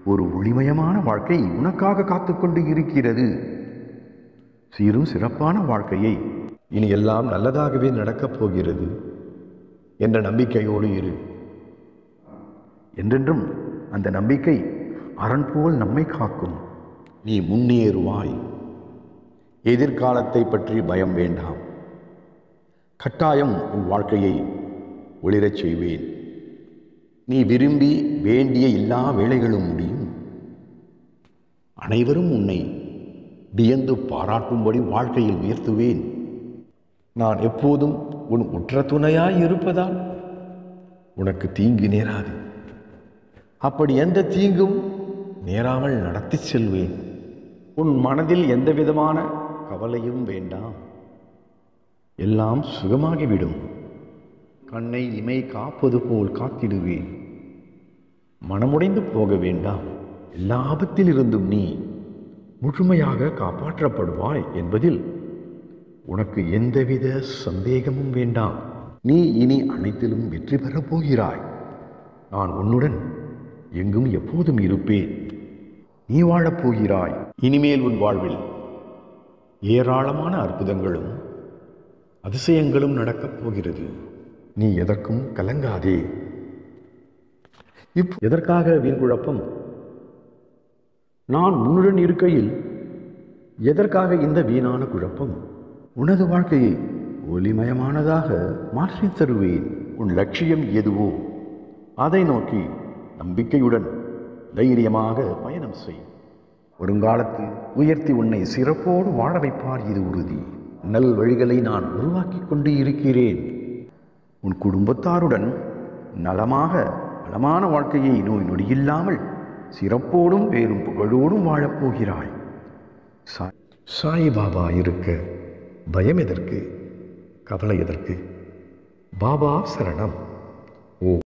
ஒரு ஒளிமயமான வாழ்க்கை உனக்காக காத்துக்கொண்டு இருக்கிறது சீரும் சிறப்பான வாழ்க்கையை இனி எல்லாம் நல்லதாகவே நடக்கப் போகிறது என்ற நம்பிக்கையோடு இரு என்றென்றும் அந்த நம்பிக்கை அரண் போல் நம்மை காக்கும் நீ முன்னேறுவாய் எதிர்காலத்தை பற்றி பயம் வேண்டாம் கட்டாயம் உன் வாழ்க்கையை ஒளிரச் செய்வேன் நீ விரும்பி வேண்டிய எல்லா வேலைகளும் முடியும் அனைவரும் உன்னை வியந்து பாராட்டும்படி வாழ்க்கையில் உயர்த்துவேன் நான் எப்போதும் உன் உற்ற துணையாய் இருப்பதால் உனக்கு தீங்கு நேராது அப்படி எந்த தீங்கும் நேராமல் நடத்தி செல்வேன் உன் மனதில் எந்த விதமான கவலையும் வேண்டாம் எல்லாம் சுகமாகிவிடும் கண்ணை இமை காப்பது போல் காத்திடுவேன் மனமுடைந்து போக வேண்டாம் எல்லா ஆபத்திலிருந்தும் நீ முழுமையாக காப்பாற்றப்படுவாய் என்பதில் உனக்கு எந்தவித சந்தேகமும் வேண்டாம் நீ இனி அனைத்திலும் வெற்றி பெறப் போகிறாய் நான் உன்னுடன் எங்கும் எப்போதும் இருப்பேன் நீ வாழப் போகிறாய் இனிமேல் உன் வாழ்வில் ஏராளமான அற்புதங்களும் அதிசயங்களும் நடக்கப் போகிறது நீ எதற்கும் கலங்காதே இப் எதற்காக வீண் குழப்பம் நான் உன்னுடன் இருக்கையில் எதற்காக இந்த வீணான குழப்பம் உனது வாழ்க்கையை ஒளிமயமானதாக மாற்றித் தருவேன் உன் லட்சியம் எதுவோ அதை நோக்கி நம்பிக்கையுடன் தைரியமாக பயணம் செய் வருங்காலத்தில் உயர்த்தி உன்னை சிறப்போடு வாழ வைப்பார் இது உறுதி நல் வழிகளை நான் உருவாக்கி கொண்டு இருக்கிறேன் உன் குடும்பத்தாருடன் நலமாக வளமான வாழ்க்கையை நோய் நொடியில்லாமல் சிறப்போடும் பேரும் புகழோடும் வாழப்போகிறாய் சாய் சாய்பாபா இருக்க பயம் எதற்கு கவலை எதற்கு பாபா சரணம்